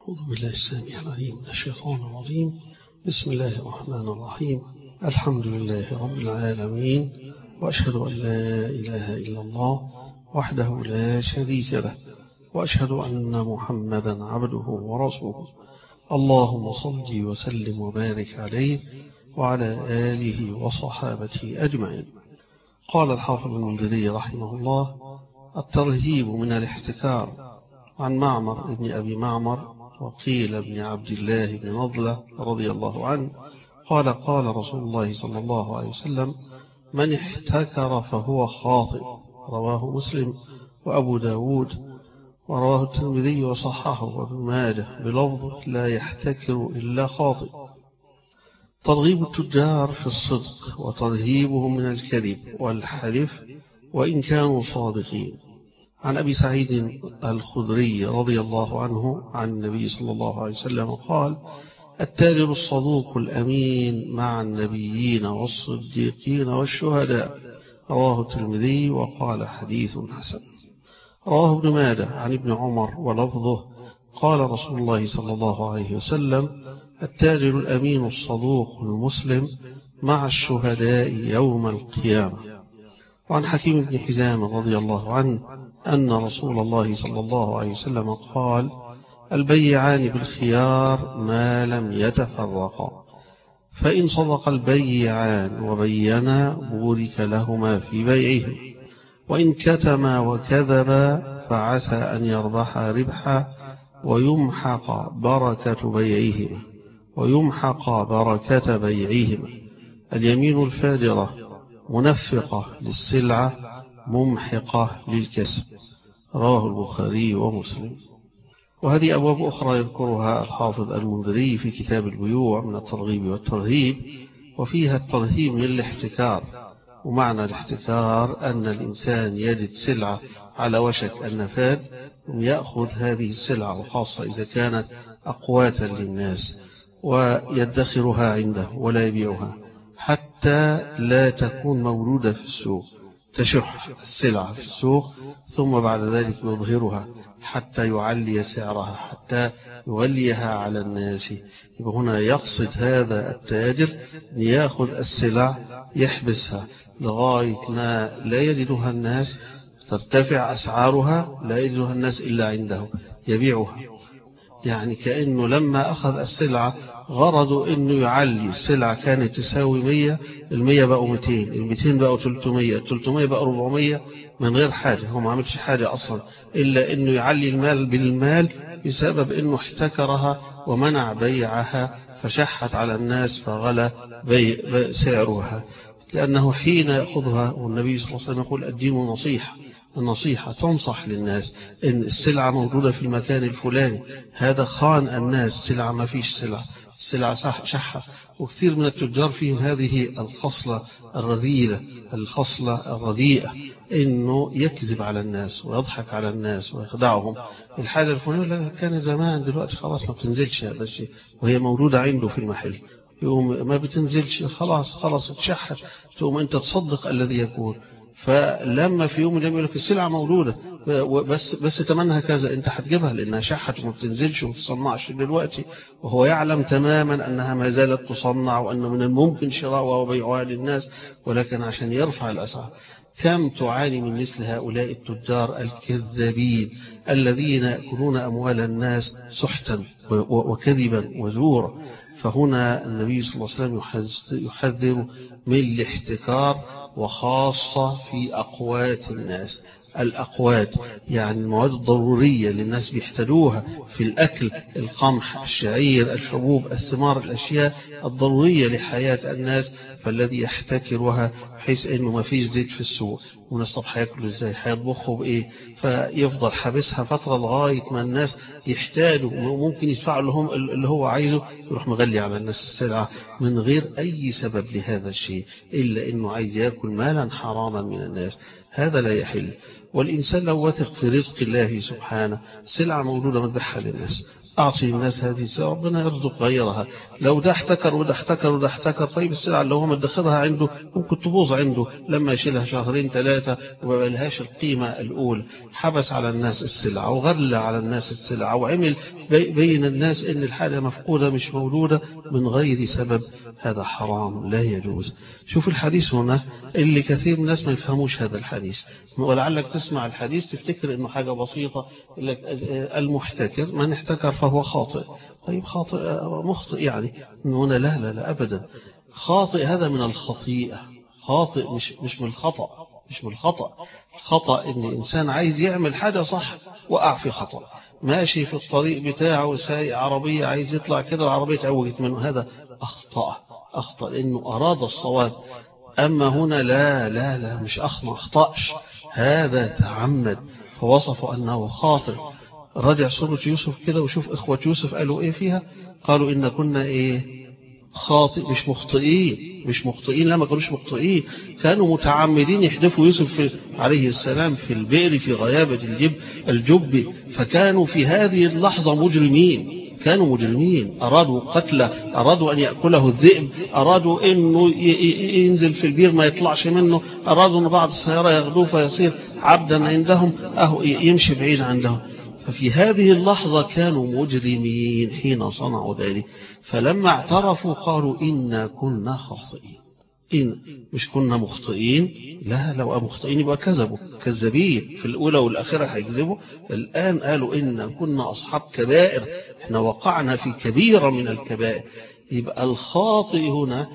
أعوذ بالله السامع العليم من الشيطان الرجيم بسم الله الرحمن الرحيم الحمد لله رب العالمين وأشهد أن لا إله إلا الله وحده لا شريك له وأشهد أن محمدا عبده ورسوله اللهم صل وسلم وبارك عليه وعلى آله وصحابته أجمعين قال الحافظ المنذري رحمه الله الترهيب من الاحتكار عن معمر ابن أبي معمر وقيل ابن عبد الله بن نضلة رضي الله عنه قال قال رسول الله صلى الله عليه وسلم من احتكر فهو خاطئ رواه مسلم وأبو داود ورواه الترمذي وصححه وابن ماجه بلفظ لا يحتكر إلا خاطئ ترغيب التجار في الصدق وترهيبهم من الكذب والحلف وإن كانوا صادقين عن أبي سعيد الخدري رضي الله عنه عن النبي صلى الله عليه وسلم قال التاجر الصدوق الأمين مع النبيين والصديقين والشهداء رواه الترمذي وقال حديث حسن رواه ابن ماجه عن ابن عمر ولفظه قال رسول الله صلى الله عليه وسلم التاجر الأمين الصدوق المسلم مع الشهداء يوم القيامة وعن حكيم بن حزام رضي الله عنه أن رسول الله صلى الله عليه وسلم قال البيعان بالخيار ما لم يتفرقا فإن صدق البيعان وبينا بورك لهما في بيعهم وإن كتما وكذبا فعسى أن يربح ربحا ويمحق بركة بيعهما ويمحق بركة بيعهما اليمين الفاجرة منفقة للسلعة ممحقة للكسب رواه البخاري ومسلم وهذه أبواب أخرى يذكرها الحافظ المنذري في كتاب البيوع من الترغيب والترهيب وفيها الترهيب من الاحتكار ومعنى الاحتكار أن الإنسان يجد سلعة على وشك النفاذ يأخذ هذه السلعة وخاصة إذا كانت أقواتا للناس ويدخرها عنده ولا يبيعها حتى لا تكون مولودة في السوق تشح السلعة في السوق ثم بعد ذلك يظهرها حتى يعلي سعرها حتى يوليها على الناس هنا يقصد هذا التاجر أن يأخذ السلع يحبسها لغاية ما لا يجدها الناس ترتفع أسعارها لا يجدها الناس إلا عنده يبيعها يعني كأنه لما أخذ السلعة غرضه أنه يعلي السلعة كانت تساوي 100 المية بقوا 200 الميتين بقوا 300 300 بقوا 400 من غير حاجة هو ما عملش حاجة أصلا إلا أنه يعلي المال بالمال بسبب أنه احتكرها ومنع بيعها فشحت على الناس فغلى بيع سعرها لأنه حين يأخذها والنبي صلى الله عليه وسلم يقول الدين نصيحة النصيحة تنصح للناس إن السلعة موجودة في المكان الفلاني هذا خان الناس سلعة ما فيش سلعة السلعة شحة وكثير من التجار فيهم هذه الخصلة الرذيلة الخصلة الرديئة إنه يكذب على الناس ويضحك على الناس ويخدعهم الحاجة الفلانية كان زمان دلوقتي خلاص ما بتنزلش هذا الشيء وهي موجودة عنده في المحل يقوم ما بتنزلش خلاص خلاص اتشحت تقوم أنت تصدق الذي يكون فلما في يوم يقول لك السلعة موجودة بس بس تمنها كذا انت هتجيبها لانها شحت وما بتنزلش وما بتصنعش دلوقتي وهو يعلم تماما انها ما زالت تصنع وانه من الممكن شراؤها وبيعها للناس ولكن عشان يرفع الاسعار كم تعاني من مثل هؤلاء التجار الكذابين الذين يأكلون أموال الناس سحتا وكذبا وزورا فهنا النبي صلى الله عليه وسلم يحذر من الاحتكار وخاصة في أقوات الناس الأقوات يعني المواد الضرورية اللي الناس بيحتاجوها في الأكل القمح الشعير الحبوب الثمار الأشياء الضرورية لحياة الناس فالذي يحتكرها بحيث أنه ما فيش زيت في السوق والناس طب هياكلوا ازاي هيطبخوا بايه فيفضل حابسها فتره لغايه ما الناس يحتاجوا ممكن يدفعوا لهم اللي هو عايزه يروح مغلي على الناس السلعه من غير اي سبب لهذا الشيء الا انه عايز ياكل مالا حراما من الناس هذا لا يحل والإنسان لو وثق في رزق الله سبحانه سلعة موجودة مذبحها للناس أعطي الناس هذه السلعة ربنا يرزق غيرها لو ده احتكر وده احتكر وده احتكر طيب السلعة اللي هو مدخرها عنده ممكن تبوظ عنده لما يشيلها شهرين ثلاثة وما لهاش القيمة الأولى حبس على الناس السلعة وغلى على الناس السلعة وعمل بين الناس إن الحاجة مفقودة مش مولودة من غير سبب هذا حرام لا يجوز شوف الحديث هنا اللي كثير من الناس ما يفهموش هذا الحديث ولعلك تسمع الحديث تفتكر انه حاجة بسيطة لك المحتكر من احتكر فهو خاطئ طيب خاطئ مخطئ يعني هنا لا لا لا أبدا خاطئ هذا من الخطيئة خاطئ مش مش من الخطأ مش من الخطأ الخطأ ان انسان عايز يعمل حاجة صح وقع في خطأ ماشي في الطريق بتاعه سايق عربية عايز يطلع كده العربية تعوجت منه هذا أخطأ أخطأ لأنه أراد الصواب أما هنا لا لا لا مش أخ ما أخطأش هذا تعمد فوصف أنه خاطئ رجع سورة يوسف كده وشوف إخوة يوسف قالوا إيه فيها قالوا إن كنا إيه خاطئ مش مخطئين مش مخطئين لا ما كانوش مخطئين كانوا متعمدين يحدفوا يوسف في عليه السلام في البئر في غيابة الجب الجب فكانوا في هذه اللحظة مجرمين كانوا مجرمين أرادوا قتله أرادوا أن يأكله الذئب أرادوا أنه ينزل في البير ما يطلعش منه أرادوا أن بعض السيارة يغدوه فيصير عبدا عندهم أهو يمشي بعيد عندهم ففي هذه اللحظة كانوا مجرمين حين صنعوا ذلك فلما اعترفوا قالوا إنا كنا خاطئين إن مش كنا مخطئين لا لو مخطئين يبقى كذبوا كذابين في الأولى والآخرة هيكذبوا الآن قالوا إن كنا أصحاب كبائر احنا وقعنا في كبيرة من الكبائر يبقى الخاطئ هنا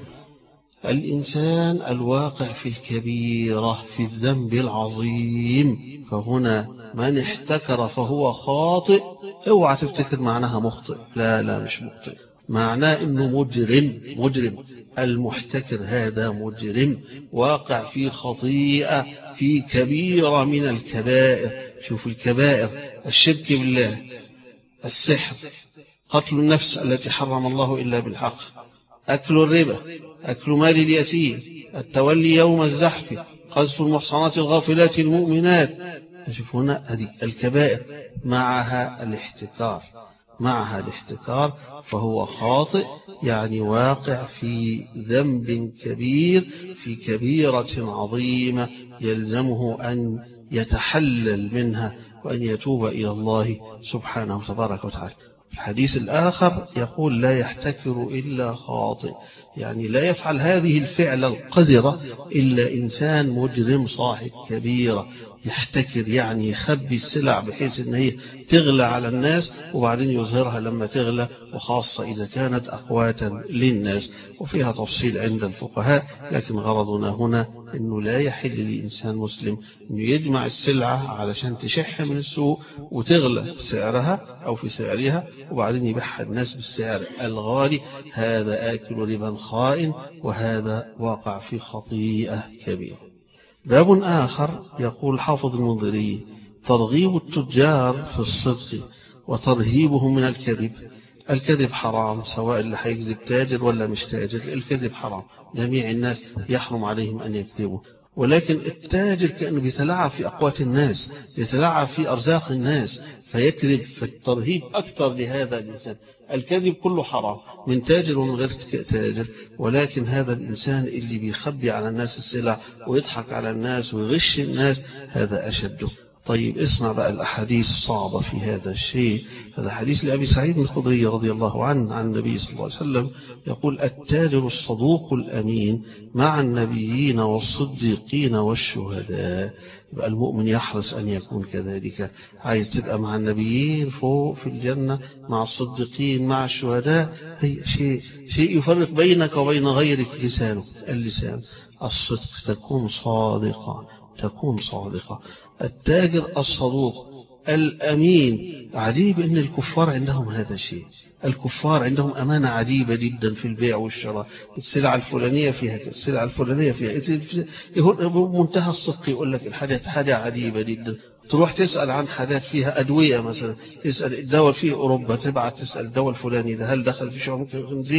الإنسان الواقع في الكبيرة في الذنب العظيم فهنا من احتكر فهو خاطئ اوعى تفتكر معناها مخطئ لا لا مش مخطئ معناه انه مجرم مجرم المحتكر هذا مجرم واقع في خطيئة في كبيرة من الكبائر شوف الكبائر الشرك بالله السحر قتل النفس التي حرم الله إلا بالحق أكل الربا أكل مال اليتيم التولي يوم الزحف قذف المحصنات الغافلات المؤمنات شوف هنا هذه الكبائر معها الاحتكار معها الاحتكار فهو خاطئ يعني واقع في ذنب كبير في كبيرة عظيمة يلزمه أن يتحلل منها وأن يتوب إلى الله سبحانه تبارك وتعالى الحديث الآخر يقول لا يحتكر إلا خاطئ يعني لا يفعل هذه الفعل القذرة إلا إنسان مجرم صاحب كبيرة يحتكر يعني يخبي السلع بحيث ان هي تغلى على الناس وبعدين يظهرها لما تغلى وخاصة إذا كانت أقواتا للناس وفيها تفصيل عند الفقهاء لكن غرضنا هنا أنه لا يحل لإنسان مسلم أنه يجمع السلعة علشان تشح من السوق وتغلى سعرها أو في سعرها وبعدين يبيعها الناس بالسعر الغالي هذا آكل ربا خائن وهذا واقع في خطيئة كبيرة باب آخر يقول حافظ المنذري ترغيب التجار في الصدق وترهيبهم من الكذب الكذب حرام سواء اللي هيكذب تاجر ولا مش تاجر الكذب حرام جميع الناس يحرم عليهم أن يكذبوا ولكن التاجر كأنه بيتلاعب في أقوات الناس يتلاعب في أرزاق الناس فيكذب في الترهيب أكثر لهذا الإنسان الكذب كله حرام من تاجر ومن غير تاجر ولكن هذا الإنسان اللي بيخبي على الناس السلع ويضحك على الناس ويغش الناس هذا أشده طيب اسمع بقى الأحاديث صعبة في هذا الشيء هذا حديث لأبي سعيد الخضري رضي الله عنه عن النبي صلى الله عليه وسلم يقول التاجر الصدوق الأمين مع النبيين والصديقين والشهداء يبقى المؤمن يحرص أن يكون كذلك عايز تبقى مع النبيين فوق في الجنة مع الصديقين مع الشهداء هي شيء, شيء يفرق بينك وبين غيرك لسانه اللسان الصدق تكون صادقة تكون صادقة التاجر الصدوق الأمين عجيب أن الكفار عندهم هذا الشيء الكفار عندهم أمانة عجيبة جدا في البيع والشراء السلعة الفلانية فيها السلعة الفلانية فيها منتهى الصدق يقول لك الحاجات حاجة عجيبة جدا تروح تسأل عن حاجات فيها أدوية مثلا تسأل الدواء فيه أوروبا تبعت تسأل الدواء الفلاني ده هل دخل في شعب الخنزير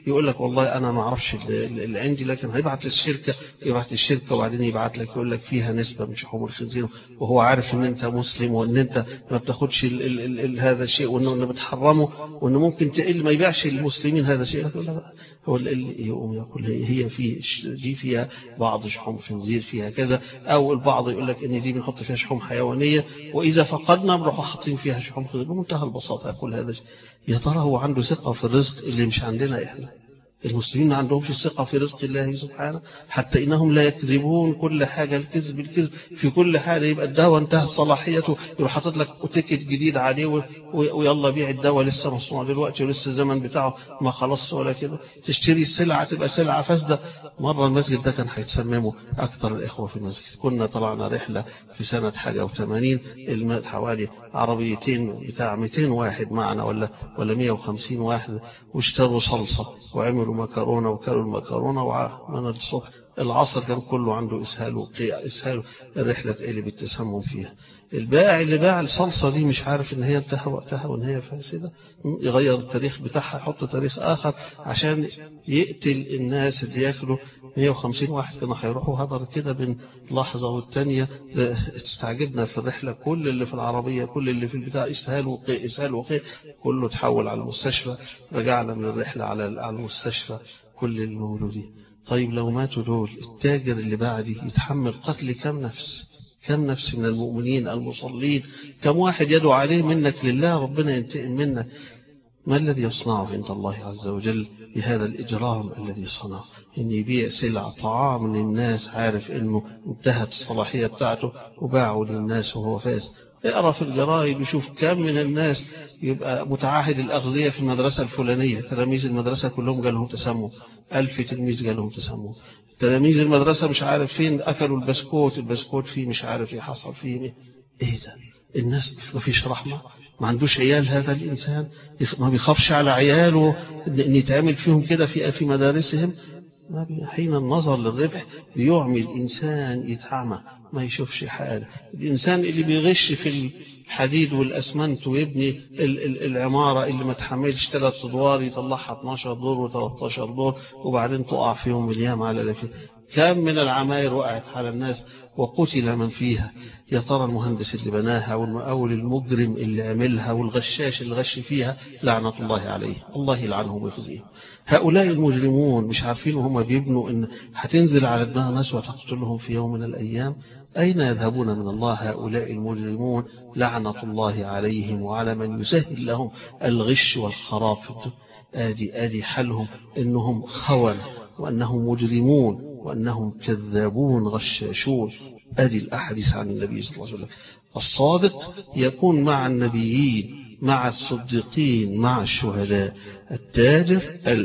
يقول لك والله انا ما اعرفش اللي عندي لكن هيبعت للشركه يبعت للشركه وبعدين يبعت لك يقول لك فيها نسبه من شحوم الخنزير وهو عارف ان انت مسلم وان انت ما بتاخدش ال ال ال هذا الشيء وانه بتحرمه وانه ممكن تقل ما يبيعش للمسلمين هذا الشيء هو يقوم يقول هي في دي فيها بعض شحوم خنزير فيها كذا او البعض يقول لك ان دي بنحط فيها شحوم حيوانيه واذا فقدنا بنروح حاطين فيها شحوم خنزير بمنتهى البساطه يقول هذا يا ترى هو عنده ثقه في الرزق اللي مش عندنا احنا المسلمين ما عندهمش ثقة في رزق الله سبحانه حتى إنهم لا يكذبون كل حاجة الكذب الكذب في كل حاجة يبقى الدواء انتهت صلاحيته يروح حاطط لك تيكت جديد عليه ويلا بيع الدواء لسه مصنوع دلوقتي ولسه الزمن بتاعه ما خلص ولا كده تشتري السلعة تبقى سلعة فاسدة مرة المسجد ده كان هيتسممه أكثر الإخوة في المسجد كنا طلعنا رحلة في سنة حاجة و80 المات حوالي عربيتين بتاع 200 واحد معنا ولا ولا 150 واحد واشتروا صلصة وعملوا مكرونة وكلوا المكرونة ومن الصبح العصر كان كله عنده إسهال وقيع إسهال الرحلة تقلب التسمم فيها البائع اللي باع الصلصة دي مش عارف ان هي انتهى وقتها وان هي فاسدة يغير التاريخ بتاعها يحط تاريخ آخر عشان يقتل الناس اللي ياكلوا 150 واحد كانوا هيروحوا هدر كده بين لحظة والتانية استعجبنا في الرحلة كل اللي في العربية كل اللي في البتاع إسهال وقيع إسهال وقيع كله تحول على المستشفى رجعنا من الرحلة على على المستشفى كل المولودين طيب لو ماتوا دول التاجر اللي بعدي يتحمل قتل كم نفس كم نفس من المؤمنين المصلين كم واحد يدعو عليه منك لله ربنا ينتقم منك ما الذي يصنعه عند الله عز وجل بهذا الإجرام الذي صنعه إن يبيع سلع طعام للناس عارف إنه انتهت الصلاحية بتاعته وباعه للناس وهو فاز اقرا في الجرايد وشوف كم من الناس يبقى متعاهد الأغذية في المدرسة الفلانية تلاميذ المدرسة كلهم جالهم تسمم ألف تلميذ جالهم تسمم تلاميذ المدرسة مش عارف فين أكلوا البسكوت البسكوت فيه مش عارف ايه حصل فيه ايه ايه ده الناس ما فيش رحمة ما عندوش عيال هذا الإنسان ما بيخافش على عياله أن يتعمل فيهم كده في في مدارسهم ما حين النظر للربح بيعمي الإنسان يتعمى ما يشوفش حاجة الإنسان اللي بيغش في الحديد والأسمنت ويبني العمارة اللي ما تحملش ثلاث أدوار يطلعها 12 دور و13 دور وبعدين تقع في يوم من الأيام على الأفين كم من العماير وقعت على الناس وقتل من فيها يا ترى المهندس اللي بناها والمقاول المجرم اللي عملها والغشاش اللي غش فيها لعنة الله عليه الله يلعنهم ويخزيهم هؤلاء المجرمون مش عارفين وهم بيبنوا ان هتنزل على دماغ ناس وتقتلهم في يوم من الأيام أين يذهبون من الله هؤلاء المجرمون لعنة الله عليهم وعلى من يسهل لهم الغش والخراب في الدنيا آدي آدي حالهم إنهم خون وأنهم مجرمون وأنهم كذابون غشاشون آدي الأحاديث عن النبي صلى الله عليه وسلم الصادق يكون مع النبيين مع الصديقين مع الشهداء التاجر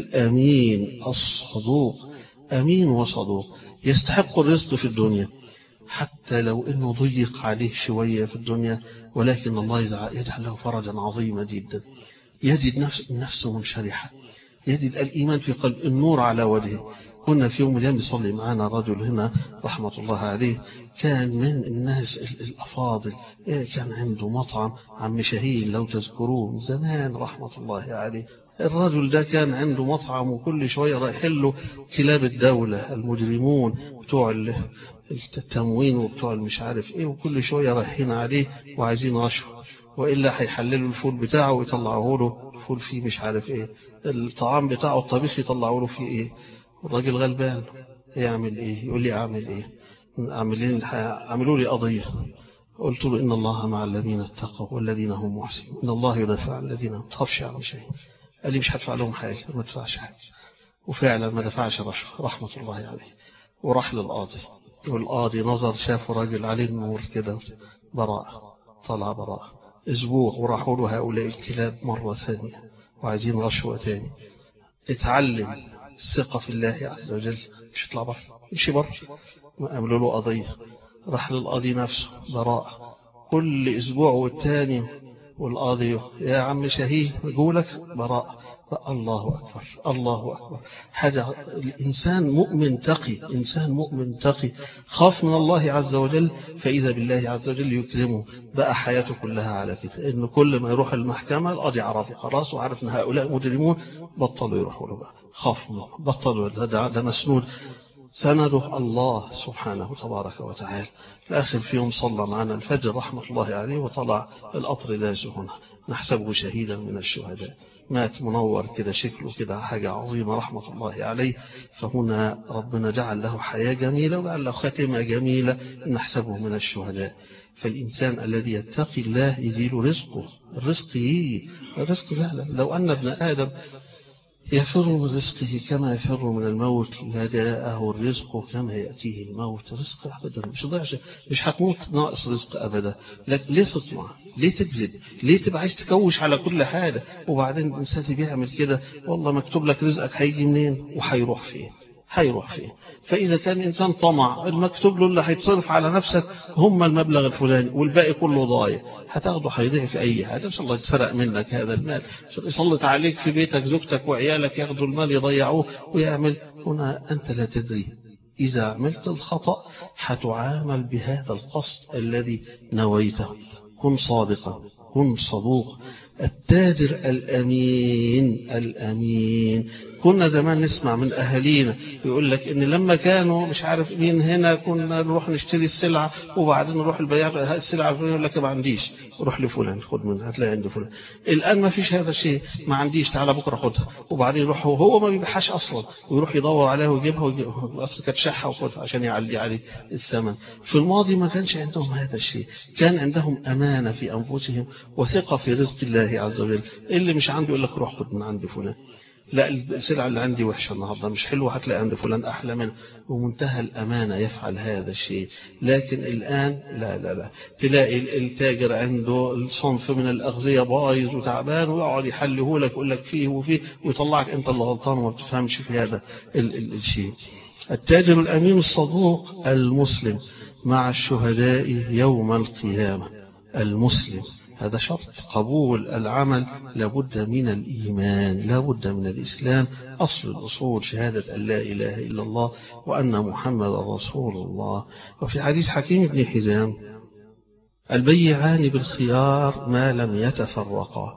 الأمين الصدوق أمين وصدوق يستحق الرزق في الدنيا حتى لو أنه ضيق عليه شوية في الدنيا ولكن الله يجعل له فرجا عظيما جدا يجد نفس نفسه منشرحة يجد الإيمان في قلب النور على وجهه كنا في يوم من الأيام يصلي معنا رجل هنا رحمة الله عليه كان من الناس الأفاضل كان عنده مطعم عم شهيل لو تذكروه من زمان رحمة الله عليه الرجل ده كان عنده مطعم وكل شوية رايح له كلاب الدولة المجرمون بتوع التموين وبتوع المش عارف ايه وكل شوية رايحين عليه وعايزين رشوة وإلا هيحللوا الفول بتاعه ويطلعوا له فول فيه مش عارف ايه الطعام بتاعه الطبيخ يطلعوا له فيه ايه الراجل غلبان يعمل ايه يقول لي اعمل ايه عاملين عملوا لي قضية قلت له إن الله مع الذين اتقوا والذين هم محسنون إن الله يدافع عن الذين ما تخافش عن شيء قال لي مش هدفع لهم حاجة ما دفعش حاجة وفعلا ما دفعش رشوة رحمة الله عليه وراح للقاضي والقاضي نظر شافه راجل عليه النور كده براءة طلع براءة اسبوع وراحوا له هؤلاء الكلاب مرة ثانية وعايزين رشوة تاني اتعلم الثقة في الله عز وجل مش يطلع بره يمشي بره ما عملوا له قضية راح للقاضي نفسه براءة كل اسبوع والتاني والقاضي يا عم شهيه يقولك براء الله أكبر الله أكبر هذا الإنسان مؤمن تقي إنسان مؤمن تقي خاف من الله عز وجل فإذا بالله عز وجل يكرمه بقى حياته كلها على كده إن كل ما يروح المحكمة القاضي عرفه خلاص وعرف إن هؤلاء مجرمون بطلوا يروحوا له بقى خاف منه بطلوا ده, ده مسنود سنده الله سبحانه تبارك وتعالى الآخر في يوم صلى معنا الفجر رحمة الله عليه وطلع القطر لاجه هنا نحسبه شهيدا من الشهداء مات منور كده شكله كده حاجة عظيمة رحمة الله عليه فهنا ربنا جعل له حياة جميلة وجعل له خاتمة جميلة نحسبه من الشهداء فالإنسان الذي يتقي الله يزيل رزقه الرزق يجي الرزق لا لا لو أن ابن آدم يفر من رزقه كما يفر من الموت لا جاءه الرزق كما يأتيه الموت رزق أبدا مش ضيعش مش هتموت ناقص رزق أبدا لكن ليه تطمع ليه تكذب ليه تبقى عايز تكوش على كل حاجة وبعدين الإنسان اللي بيعمل كده والله مكتوب لك رزقك هيجي منين وهيروح فين هيروح فين فإذا كان إنسان طمع المكتوب له اللي هيتصرف على نفسك هم المبلغ الفلاني والباقي كله ضايع هتاخده هيضيع في أي حاجة إن شاء الله يتسرق منك هذا المال عشان يسلط عليك في بيتك زوجتك وعيالك ياخدوا المال يضيعوه ويعمل هنا أنت لا تدري إذا عملت الخطأ هتعامل بهذا القصد الذي نويته كن صادقا كن صدوق التاجر الأمين الأمين كنا زمان نسمع من أهالينا يقول لك إن لما كانوا مش عارف مين هنا كنا نروح نشتري السلعة وبعدين نروح البياع السلعة الفلانية يقول لك ما عنديش روح لفلان خد منها هتلاقي عند فلان الآن ما فيش هذا الشيء ما عنديش تعالى بكرة خدها وبعدين يروح هو, هو ما بيبيعهاش أصلا ويروح يدور عليها ويجيبها ويجيبها أصل كانت شحة وخدها عشان يعلي عليه الثمن في الماضي ما كانش عندهم هذا الشيء كان عندهم أمانة في أنفسهم وثقة في رزق الله عز وجل اللي مش عنده يقول لك روح خد من عند فلان لا السلعة اللي عندي وحشة النهاردة مش حلوة هتلاقي عند فلان أحلى منه ومنتهى الأمانة يفعل هذا الشيء لكن الآن لا لا لا تلاقي التاجر عنده الصنف من الأغذية بايظ وتعبان ويقعد يحله لك يقول لك فيه وفيه ويطلعك أنت اللي غلطان وما بتفهمش في هذا ال ال الشيء التاجر الأمين الصدوق المسلم مع الشهداء يوم القيامة المسلم هذا شرط قبول العمل لابد من الإيمان لابد من الإسلام أصل الأصول شهادة أن لا إله إلا الله وأن محمد رسول الله وفي حديث حكيم بن حزام البيعان بالخيار ما لم يتفرقا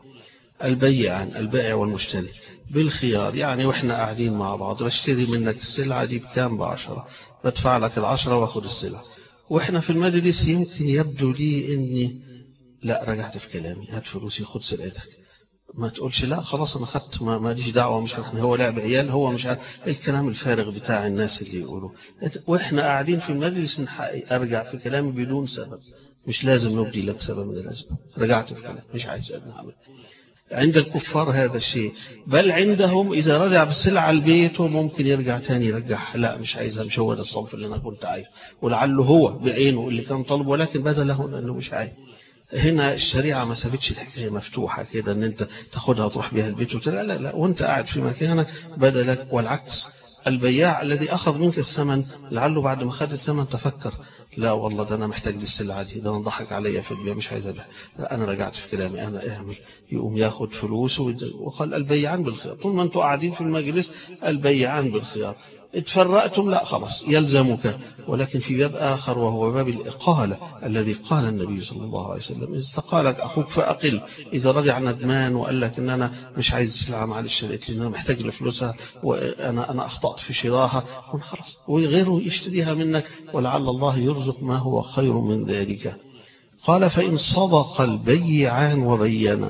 البيعان البائع والمشتري بالخيار يعني وإحنا قاعدين مع بعض بشتري منك السلعة دي بكام بعشرة بدفع لك العشرة واخد السلعة وإحنا في المجلس يمكن يبدو لي إني لا رجعت في كلامي هات فلوسي خد سرقتك ما تقولش لا خلاص انا خدت ما ماليش دعوه مش عارف هو لعب عيال هو مش عارف الكلام الفارغ بتاع الناس اللي يقولوا واحنا قاعدين في المجلس من حقي ارجع في كلامي بدون سبب مش لازم نبدي لك سبب من الاسباب رجعت في كلامي مش عايز اعمل عند الكفار هذا الشيء بل عندهم إذا رجع بالسلعة البيت ممكن يرجع تاني يرجع لا مش عايزها مش هو ده الصنف اللي أنا كنت عايزه ولعله هو بعينه اللي كان طالبه ولكن بدا له أنه مش عايز هنا الشريعة ما سابتش الحكاية مفتوحة كده ان انت تاخدها وتروح بيها البيت وتلا لا لا وانت قاعد في مكانك بدلك والعكس البياع الذي أخذ منك الثمن لعله بعد ما خد الثمن تفكر لا والله ده أنا محتاج للسلعة دي ده أنا ضحك عليا في البيع مش عايز أبيع لا أنا رجعت في كلامي أنا أعمل يقوم ياخد فلوسه وقال البيعان بالخيار طول ما أنتوا قاعدين في المجلس البيعان بالخيار اتفرقتم لا خلاص يلزمك ولكن في باب آخر وهو باب الإقالة الذي قال النبي صلى الله عليه وسلم إذا استقالك أخوك فأقل إذا رجع ندمان وقال لك إن أنا مش عايز السلعة معلش لقيت لي إن أنا محتاج لفلوسها وأنا أنا أخطأت في شراها خلاص وغيره يشتريها منك ولعل الله يرزق ما هو خير من ذلك قال فإن صدق البيعان وبينا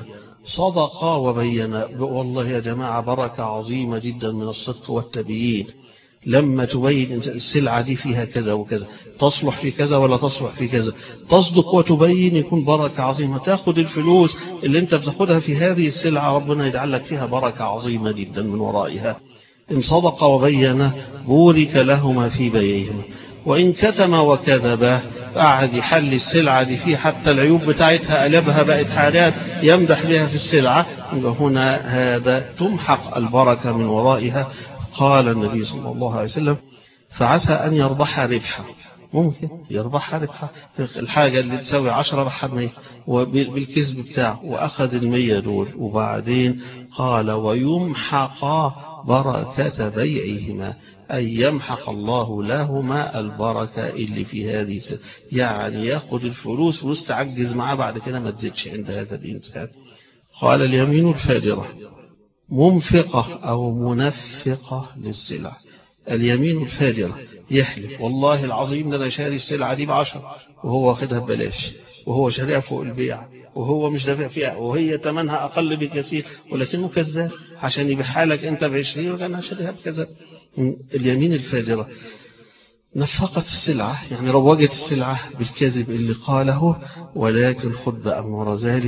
صدقا وبينا والله يا جماعة بركة عظيمة جدا من الصدق والتبيين لما تبين السلعة دي فيها كذا وكذا تصلح في كذا ولا تصلح في كذا تصدق وتبين يكون بركة عظيمة تاخد الفلوس اللي انت بتاخدها في هذه السلعة ربنا يجعل لك فيها بركة عظيمة جدا من ورائها إن صدق وبين بورك لهما في بيعهما وإن كتم وكذب قعد يحل السلعة دي فيه حتى العيوب بتاعتها قلبها بقت حاجات يمدح بها في السلعة هنا هذا تمحق البركة من ورائها قال النبي صلى الله عليه وسلم فعسى أن يربح ربحا ممكن يربحها ربحها الحاجة اللي تساوي عشرة ربحها بمية وبالكذب بتاعه وأخذ المية دول وبعدين قال ويمحق بركة بيعهما أي يمحق الله لهما البركة اللي في هذه السنة يعني ياخد الفلوس ويستعجز معاه بعد كده ما تزيدش عند هذا الإنسان قال اليمين الفاجرة منفقة أو منفقة للسلع اليمين الفاجرة يحلف والله العظيم ده أنا شاري السلعة دي بعشرة وهو واخدها ببلاش وهو شاريها فوق البيع وهو مش دافع فيها وهي ثمنها أقل بكثير ولكنه كذاب عشان يبيعها لك أنت بعشرين وكان شاريها بكذا اليمين الفاجرة نفقت السلعة يعني روجت السلعة بالكذب اللي قاله ولكن خد بقى من وراء ذلك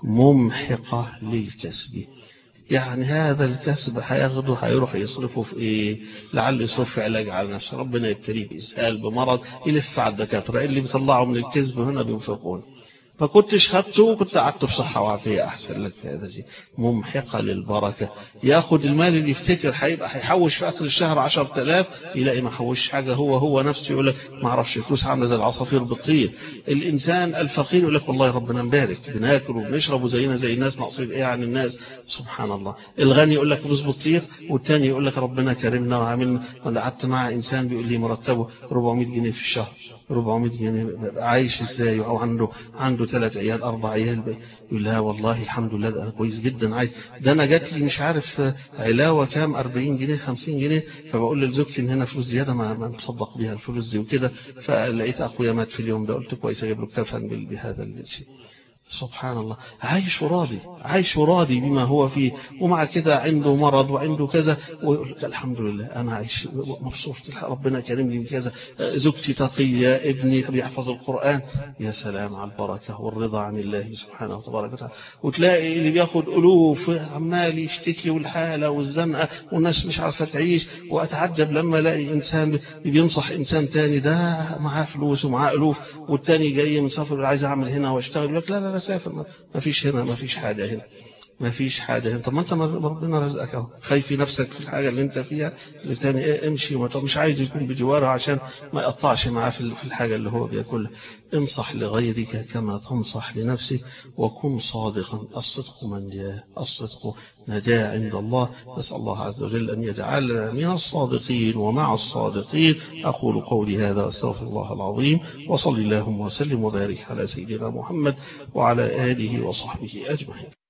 ممحقة للكسب يعني هذا الكسب هياخده هيروح يصرفه في ايه لعل يصرف في علاج على نفسه ربنا يبتليه بإسهال بمرض يلف على الدكاترة اللي بيطلعوا من الكذب هنا بينفقون فكنتش خدته وكنت قعدت بصحة وعافية أحسن لك في هذا الشيء ممحقة للبركة ياخد المال اللي يفتكر هيبقى هيحوش في آخر الشهر 10000 يلاقي ما حوش حاجة هو هو نفسه يقول لك ما اعرفش فلوس عاملة زي العصافير بتطير الإنسان الفقير يقول لك والله ربنا مبارك بناكل وبنشرب وزينا زي الناس ناقصين إيه عن الناس سبحان الله الغني يقول لك فلوس بتطير والتاني يقول لك ربنا كرمنا وعاملنا وأنا قعدت مع إنسان بيقول لي مرتبه 400 جنيه في الشهر 400 جنيه عايش ازاي او عنده عنده ثلاث عيال اربع عيال يقول لا والله الحمد لله ده انا كويس جدا عايش ده انا جات لي مش عارف علاوه كام 40 جنيه 50 جنيه فبقول لزوجتي ان هنا فلوس زياده ما ما نصدق بيها الفلوس دي وكده فلقيت اخويا مات في اليوم ده قلت كويس اجيب له كفن بهذا الشيء سبحان الله عايش وراضي عايش وراضي بما هو فيه ومع كده عنده مرض وعنده كذا ويقول الحمد لله أنا عايش مبسوط ربنا كرمني بكذا زوجتي تقية ابني بيحفظ القرآن يا سلام على البركة والرضا عن الله سبحانه وتبارك وتعالى وتلاقي اللي بياخد ألوف عمال يشتكي والحالة والزنقة والناس مش عارفة تعيش وأتعجب لما الاقي إنسان بينصح إنسان تاني ده معاه فلوس ومعاه ألوف والتاني جاي مسافر عايز أعمل هنا واشتغل لك لا لا لا سافر ما فيش هنا ما فيش حاجة هنا ما فيش حاجة هنا طب ما انت ربنا رزقك اهو خايف نفسك في الحاجة اللي انت فيها الثاني ايه امشي وما مش عايز يكون بجواره عشان ما يقطعش معاه في الحاجة اللي هو بياكلها انصح لغيرك كما تنصح لنفسك وكن صادقا الصدق منجاه الصدق نجاة عند الله نسأل الله عز وجل أن يجعلنا من الصادقين ومع الصادقين أقول قولي هذا أستغفر الله العظيم وصلي اللهم وسلم وبارك على سيدنا محمد وعلى آله وصحبه أجمعين